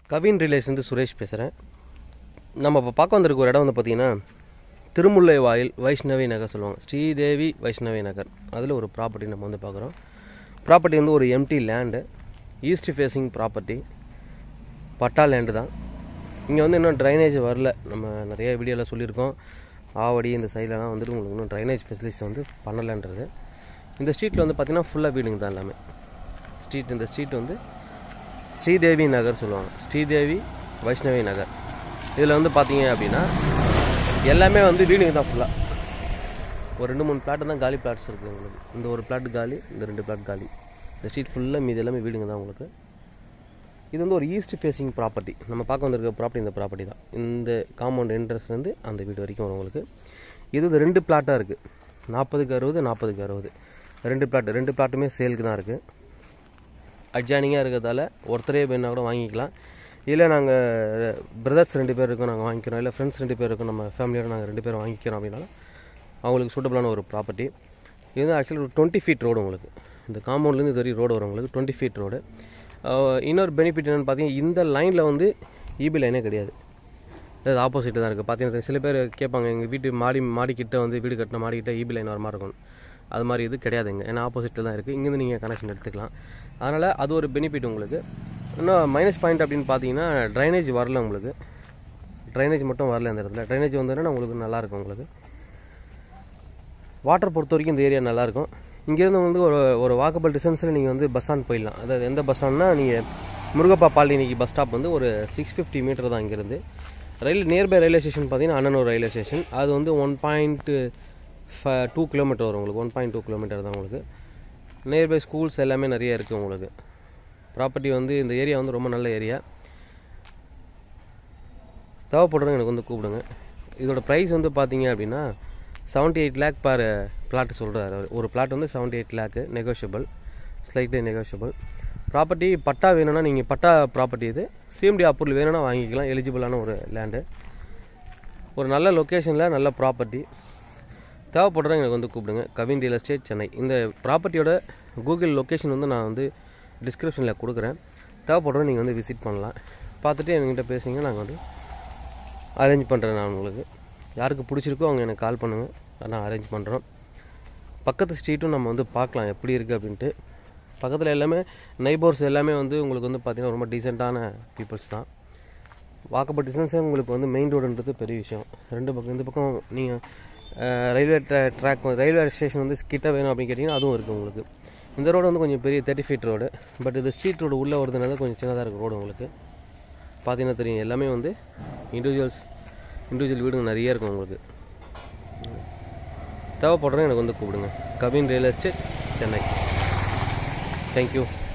Kavin relation Suresh பேசுகிறேன் நம்ம இப்போ பார்க்க வந்திருக்க ஒரு இடம் வந்து பார்த்திங்கன்னா திருமுல்லை வாயில் வைஷ்ணவி நகர் சொல்லுவாங்க ஸ்ரீதேவி வைஷ்ணவி நகர் அதில் ஒரு ப்ராப்பர்ட்டி நம்ம வந்து பார்க்குறோம் ப்ராப்பர்ட்டி வந்து ஒரு empty land east facing property patta land தான் இங்கே வந்து இன்னும் ட்ரைனேஜ் வரல நம்ம நிறைய வீடியோவில் சொல்லியிருக்கோம் ஆவடி இந்த சைட்லலாம் வந்துட்டு உங்களுக்கு இன்னும் ட்ரைனேஜ் ஃபெசிலிட்டிஸ் வந்து பண்ணலைன்றது இந்த ஸ்ட்ரீட்டில் வந்து பார்த்திங்கன்னா ஃபுல்லாக வீடுங்க தான் எல்லாமே ஸ்ட்ரீட் இந்த ஸ்ட்ரீட் வந்து ஸ்ரீதேவி நகர் சொல்லுவாங்க ஸ்ரீதேவி வைஷ்ணவி நகர் இதில் வந்து பார்த்தீங்க அப்படின்னா எல்லாமே வந்து வீடுங்க தான் ஃபுல்லாக ஒரு ரெண்டு மூணு பிளாட்டு தான் காலி பிளாட்ஸ் இருக்குது உங்களுக்கு இந்த ஒரு பிளாட் காலி இந்த ரெண்டு பிளாட் காலி இந்த ஸ்ட்ரீட் ஃபுல்லாக மீது எல்லாமே வீடுங்க தான் உங்களுக்கு இது வந்து ஒரு ஈஸ்ட் ஃபேஸிங் ப்ராப்பர்ட்டி நம்ம பார்க்க வந்திருக்க ப்ராப்பர்ட்டி இந்த ப்ராப்பர்ட்டி தான் இந்த காம்பவுண்ட் என்ட்ரன்ஸ்லேருந்து அந்த வீடு வரைக்கும் வரும் உங்களுக்கு இது வந்து ரெண்டு பிளாட்டாக இருக்குது நாற்பதுக்கு அறுபது நாற்பதுக்கு அறுபது ரெண்டு பிளாட் ரெண்டு பிளாட்டுமே சேலுக்கு தான் இருக்குது அட்ஜானிங்காக இருக்கிறதால ஒருத்தரே வேணா கூட வாங்கிக்கலாம் இல்லை நாங்கள் பிரதர்ஸ் ரெண்டு பேர் இருக்கோம் நாங்கள் வாங்கிக்கிறோம் இல்லை ஃப்ரெண்ட்ஸ் ரெண்டு பேர் இருக்கோம் நம்ம ஃபேமிலியோட நாங்கள் ரெண்டு பேரும் வாங்கிக்கிறோம் அப்படின்னாலும் அவங்களுக்கு சூட்டபிளான ஒரு ப்ராப்பர்ட்டி இது வந்து ஆக்சுவலி ஒரு டுவெண்ட்டி ஃபீட் ரோடு உங்களுக்கு இந்த காம்பவுண்ட்லேருந்து இது வரைக்கும் ரோடு வரும் உங்களுக்கு டுவெண்ட்டி ஃபீட் ரோடு இன்னொரு பெனிஃபிட் என்னென்னு பார்த்தீங்கன்னா இந்த லைனில் வந்து இபி லைனே கிடையாது அது ஆப்போசிட் தான் இருக்குது பார்த்தீங்கன்னா சில பேர் கேட்பாங்க எங்கள் வீட்டு மாடி மாடிக்கிட்ட வந்து வீடு கட்டின மாடிக்கிட்ட இபி லைன் வர மாதிரி இருக்கும் அது மாதிரி இது கிடையாதுங்க ஏன்னா ஆப்போசிட்டில் தான் இருக்குது இங்கேருந்து நீங்கள் கனெக்ஷன் எடுத்துக்கலாம் அதனால் அது ஒரு பெனிஃபிட் உங்களுக்கு இன்னும் மைனஸ் பாயிண்ட் அப்படின்னு பார்த்தீங்கன்னா ட்ரைனேஜ் வரல உங்களுக்கு ட்ரைனேஜ் மட்டும் வரல இந்த இடத்துல ட்ரைனேஜ் வந்ததுன்னா உங்களுக்கு நல்லாயிருக்கும் உங்களுக்கு வாட்டர் பொறுத்த வரைக்கும் இந்த ஏரியா நல்லாயிருக்கும் இங்கேருந்து வந்து ஒரு ஒரு வாக்கபிள் டிஸ்டன்ஸில் நீங்கள் வந்து பஸ் ஸ்டாண்ட் போயிடலாம் அதாவது எந்த பஸ் ஸ்டாண்ட்னா நீங்கள் முருகப்பா பாலினிக்கு பஸ் ஸ்டாப் வந்து ஒரு சிக்ஸ் ஃபிஃப்டி மீட்டர் தான் இங்கேருந்து ரயில் நியர்பை ரயில்வே ஸ்டேஷன் பார்த்தீங்கன்னா அண்ணனூர் ரயில்வே ஸ்டேஷன் அது வந்து ஒன் பாயிண்ட் டூ கிலோமீட்டர் வரும் உங்களுக்கு ஒன் பாயிண்ட் டூ கிலோமீட்டர் தான் உங்களுக்கு நியர்பை ஸ்கூல்ஸ் எல்லாமே நிறைய இருக்குது உங்களுக்கு ப்ராப்பர்ட்டி வந்து இந்த ஏரியா வந்து ரொம்ப நல்ல ஏரியா தேவைப்படுறவங்க எனக்கு வந்து கூப்பிடுங்க இதோட ப்ரைஸ் வந்து பார்த்தீங்க அப்படின்னா seventy eight lakh per plot சொல்கிறாரு அவர் ஒரு பிளாட் வந்து seventy eight lakh negotiable slightly negotiable property patta வேணும்னா நீங்கள் பட்டா ப்ராப்பர்ட்டி இது சிஎம்டி அப்ரூவல் வேணும்னா வாங்கிக்கலாம் எலிஜிபிளான ஒரு லேண்டு ஒரு நல்ல லொக்கேஷனில் நல்ல ப்ராப்பர்ட்டி தேவைப்படுறவங்க எனக்கு வந்து கூப்பிடுங்க கவின் ரியல் எஸ்டேட் சென்னை இந்த ப்ராப்பர்ட்டியோட கூகுள் லொக்கேஷன் வந்து நான் வந்து டிஸ்கிரிப்ஷனில் கொடுக்குறேன் தேவைப்படுறவங்க நீங்கள் வந்து விசிட் பண்ணலாம் பார்த்துட்டு என்கிட்ட பேசுங்க நாங்கள் வந்து அரேஞ்ச் பண்ணுறேன் நான் உங்களுக்கு யாருக்கு பிடிச்சிருக்கோ அவங்க எனக்கு கால் பண்ணுங்கள் நான் அரேஞ்ச் பண்ணுறோம் பக்கத்து ஸ்ட்ரீட்டும் நம்ம வந்து பார்க்கலாம் எப்படி இருக்குது அப்படின்ட்டு பக்கத்தில் எல்லாமே நைபர்ஸ் எல்லாமே வந்து உங்களுக்கு வந்து பார்த்திங்கன்னா ரொம்ப டீசெண்டான பீப்புள்ஸ் தான் வாக்கப்பட்ட டிஸ்டன்ஸே உங்களுக்கு வந்து மெயின் ரோடுன்றது பெரிய விஷயம் ரெண்டு பக்கம் இந்த பக்கம் நீங்கள் ரயில்வே ட்ரா ட்ராக் ரயில்வே ஸ்டேஷன் வந்து கிட்ட வேணும் அப்படின்னு கேட்டிங்கன்னா அதுவும் இருக்குது உங்களுக்கு இந்த ரோடு வந்து கொஞ்சம் பெரிய தேர்ட்டி ஃபீட் ரோடு பட் இது ஸ்ட்ரீட் ரோடு உள்ளே வரதுனால கொஞ்சம் சின்னதாக இருக்குது ரோடு உங்களுக்கு பார்த்தீங்கன்னா தெரியும் எல்லாமே வந்து இண்டிவிஜுவல்ஸ் இண்டிவிஜுவல் வீடுங்க நிறைய இருக்கும் உங்களுக்கு தேவைப்படுறேன் எனக்கு வந்து கூப்பிடுங்க Kavin real estate Chennai thank you